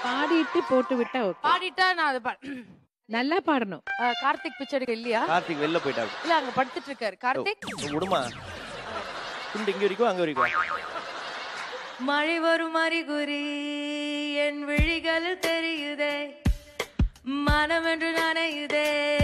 பாடிட்டு போட்டு விட்டா ஓகே பாடிட்டா நான் அதை பா- நல்லா பாடணும் அஹ், கார்த்திக் பிச்சடிக்க இல்லையா கார்த்திக் வெளில போயிட்டாரு இல்ல அங்க படுத்துட்டு இருக்காரு கார்த்திக் நீ விடுமா துண்டு இங்க வரைக்கும் அங்க வரைக்கும் மழை வரும் அறிகுறி என் விழிகளில் தெரியுதே மனம் என்று நனையுதே